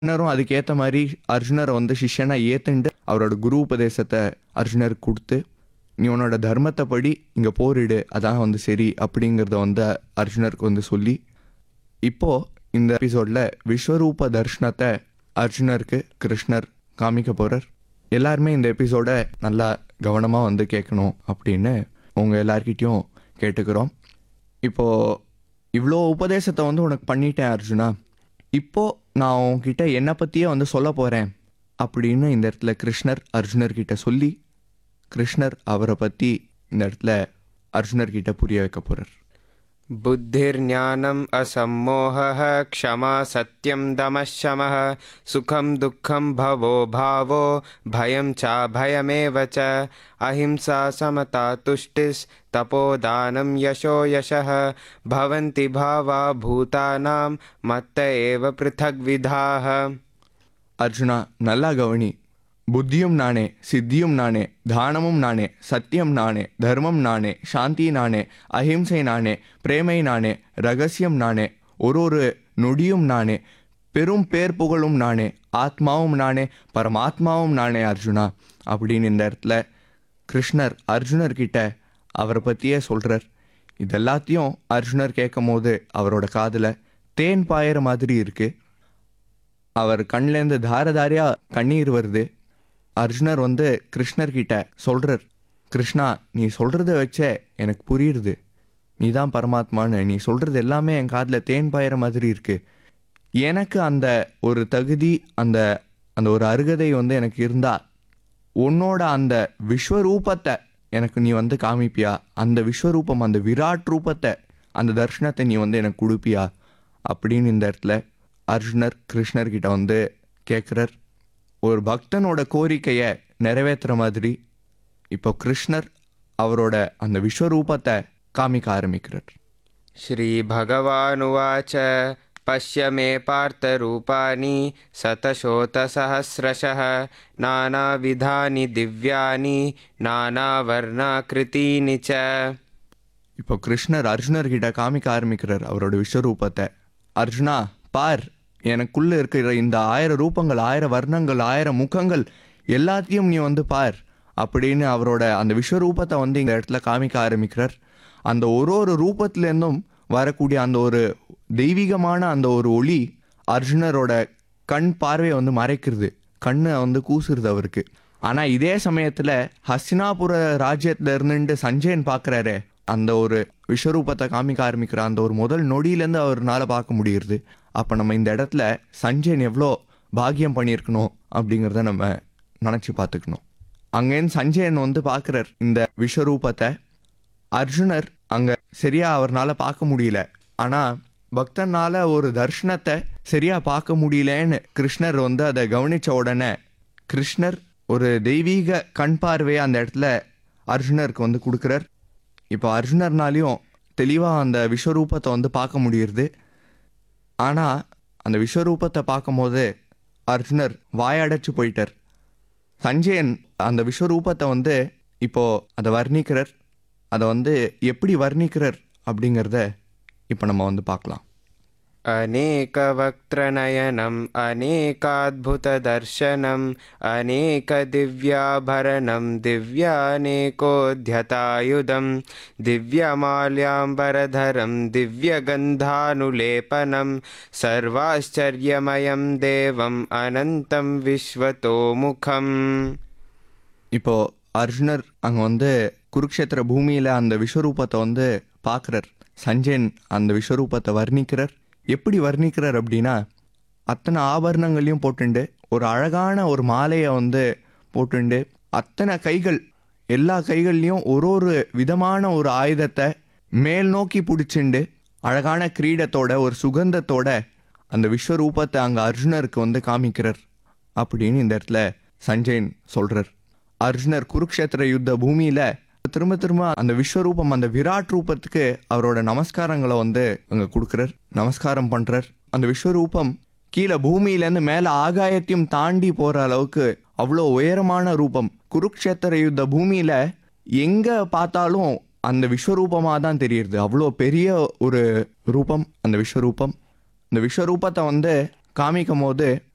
கிருஷ்ணரும் அதுக்கேற்ற மாதிரி அர்ஜுனரை வந்து சிஷ்யனா ஏத்துண்டு அவரோட குரு உபதேசத்தை அர்ஜுனருக்கு கொடுத்து நீ உன்னோட தர்மத்தை படி இங்கே போரிடு அதான் வந்து சரி அப்படிங்கிறத வந்து அர்ஜுனருக்கு வந்து சொல்லி இப்போ இந்த எபிசோடில் விஸ்வரூப தர்ஷனத்தை அர்ஜுனருக்கு கிருஷ்ணர் காமிக்க போகிறார் எல்லாருமே இந்த எபிசோடை நல்லா கவனமாக வந்து கேட்கணும் அப்படின்னு உங்கள் எல்லார்கிட்டயும் கேட்டுக்கிறோம் இப்போ இவ்வளோ உபதேசத்தை வந்து உனக்கு பண்ணிட்டேன் அர்ஜுனா இப்போ நான் உன்கிட்ட என்னை பற்றியே வந்து சொல்ல போகிறேன் அப்படின்னு இந்த இடத்துல கிருஷ்ணர் அர்ஜுனர்கிட்ட சொல்லி கிருஷ்ணர் அவரை பற்றி இந்த இடத்துல அர்ஜுனர்கிட்ட புரிய வைக்க போகிறார் बुद्धिर्ज्ञानम् असम्मोहः क्षमा सत्यं दमः शमः सुखं दुःखं भवो भावो भयं चाभयमेव च अहिंसा समता तुष्टिस्तपोदानं यशो यशः भवन्ति भावा भूतानां मत्त एव पृथग्विधाः அர்ஜுனா நல்லா கவனி புத்தியும் நானே சித்தியும் நானே தானமும் நானே சத்தியம் நானே தர்மம் நானே சாந்தி நானே அஹிம்சை நானே பிரேமை நானே ரகசியம் நானே ஒரு ஒரு நொடியும் நானே பெரும் பேர் புகழும் நானே ஆத்மாவும் நானே பரமாத்மாவும் நானே அர்ஜுனா அப்படின்னு இந்த இடத்துல கிருஷ்ணர் அர்ஜுனர்கிட்ட அவரை பற்றியே சொல்கிறார் இதெல்லாத்தையும் அர்ஜுனர் கேட்கும் போது அவரோட காதில் தேன் பாயிற மாதிரி இருக்குது அவர் கண்லேருந்து தார தாரியா கண்ணீர் வருது அர்ஜுனர் வந்து கிருஷ்ணர் கிட்ட சொல்றார் கிருஷ்ணா நீ சொல்றத வச்சே எனக்கு புரியுது நீ தான் பரமாத்மான்னு நீ சொல்றது எல்லாமே என் காதில் தேன் பாயிற மாதிரி இருக்கு எனக்கு அந்த ஒரு தகுதி அந்த அந்த ஒரு அருகதை வந்து எனக்கு இருந்தா உன்னோட அந்த விஸ்வரூபத்தை எனக்கு நீ வந்து காமிப்பியா அந்த விஸ்வரூபம் அந்த விராட் ரூபத்தை அந்த தர்ஷனத்தை நீ வந்து எனக்கு கொடுப்பியா அப்படின்னு இந்த இடத்துல அர்ஜுனர் கிருஷ்ணர்கிட்ட வந்து கேட்குறார் ஒரு பக்தனோட கோரிக்கையை நிறைவேற்றுற மாதிரி இப்போ கிருஷ்ணர் அவரோட அந்த விஸ்வரூபத்தை காமிக்க ஆரம்பிக்கிறார் श्रीभगवानुवाच पश्य मे पार्थरूपाणि शतशोतसहस्रशः नानाविधानि दिव्यानि नानावर्णाकृतीनि च இப்போ கிருஷ்ணர் அர்ஜுனர்கிட்ட காமிக்க ஆரம்பிக்கிறார் அவரோட விஸ்வரூபத்தை அர்ஜுனா பார் எனக்குள்ள இருக்கிற இந்த ஆயிரம் ரூபங்கள் ஆயிரம் வர்ணங்கள் ஆயிரம் முகங்கள் எல்லாத்தையும் நீ வந்து பார் அப்படின்னு அவரோட அந்த விஸ்வரூபத்தை வந்து இந்த இடத்துல காமிக்க ஆரம்பிக்கிறார் அந்த ஒரு ஒரு ரூபத்திலேருந்தும் வரக்கூடிய அந்த ஒரு தெய்வீகமான அந்த ஒரு ஒளி அர்ஜுனரோட கண் பார்வையை வந்து மறைக்கிறது கண்ணை வந்து கூசுறது அவருக்கு ஆனா இதே சமயத்துல ஹஸ்தினாபுர ராஜ்யத்துல இருந்துட்டு சஞ்சயன் பார்க்கறாரே அந்த ஒரு விஸ்வரூபத்தை காமிக்க ஆரம்பிக்கிற அந்த ஒரு முதல் நொடியிலேருந்து அவர்னால பார்க்க முடியுது அப்போ நம்ம இந்த இடத்துல சஞ்சயன் எவ்வளோ பாக்கியம் பண்ணியிருக்கணும் அப்படிங்கிறத நம்ம நினச்சி பார்த்துக்கணும் அங்கேருந்து சஞ்சயன் வந்து பார்க்குறார் இந்த விஸ்வரூபத்தை அர்ஜுனர் அங்கே சரியா அவர்னால பார்க்க முடியல ஆனால் பக்தனால ஒரு தர்ஷனத்தை சரியா பார்க்க முடியலன்னு கிருஷ்ணர் வந்து அதை கவனிச்ச உடனே கிருஷ்ணர் ஒரு தெய்வீக கண் பார்வையை அந்த இடத்துல அர்ஜுனருக்கு வந்து கொடுக்குறார் இப்போ அர்ஜுனர்னாலையும் தெளிவாக அந்த விஸ்வரூபத்தை வந்து பார்க்க முடியுது ஆனால் அந்த விஸ்வரூபத்தை பார்க்கும்போது அர்ஜுனர் வாயடைச்சு போயிட்டார் சஞ்சயன் அந்த விஸ்வரூபத்தை வந்து இப்போ அதை வர்ணிக்கிறார் அதை வந்து எப்படி வர்ணிக்கிறார் அப்படிங்கிறத இப்போ நம்ம வந்து பார்க்கலாம் अनेकवक्त्रनयनम् अनेकाद्भुतदर्शनम् अनेकदिव्याभरणं दिव्यानेकोद्यतायुधं दिव्यमाल्याम्बरधरं दिव्यगन्धानुलेपनं सर्वाश्चर्यमयं देवम् अनन्तं विश्वतोमुखम् இப்போ அர்ஜுனர் அங்கே வந்து குருக்ஷேத்திர பூமியில் அந்த விஸ்வரூபத்தை வந்து பார்க்குறார் சஞ்சயன் அந்த விஸ்வரூபத்தை வர்ணிக்கிறார் எப்படி வர்ணிக்கிறார் அப்படின்னா அத்தனை ஆபரணங்களையும் போட்டுண்டு ஒரு அழகான ஒரு மாலையை வந்து போட்டுண்டு அத்தனை கைகள் எல்லா கைகள்லையும் ஒரு ஒரு விதமான ஒரு ஆயுதத்தை மேல் நோக்கி பிடிச்சிண்டு அழகான கிரீடத்தோட ஒரு சுகந்தத்தோட அந்த விஸ்வரூபத்தை அங்கே அர்ஜுனருக்கு வந்து காமிக்கிறார் அப்படின்னு இந்த இடத்துல சஞ்சயன் சொல்றார் அர்ஜுனர் குருக்ஷேத்திர யுத்த பூமியில திரும்ப திரும்ப அந்த விஸ்வரூபம் அந்த விராட் ரூபத்துக்கு அவரோட நமஸ்காரங்களை வந்து அங்க கொடுக்குறார் நமஸ்காரம் பண்றார் அந்த விஸ்வரூபம் கீழே பூமியிலேருந்து மேலே ஆகாயத்தையும் தாண்டி போற அளவுக்கு அவ்வளோ உயரமான ரூபம் குருக்ஷேத்திர யுத்த பூமியில எங்க பார்த்தாலும் அந்த விஸ்வரூபமாக தான் தெரியுது அவ்வளோ பெரிய ஒரு ரூபம் அந்த விஸ்வரூபம் இந்த விஸ்வரூபத்தை வந்து காமிக்கும் போது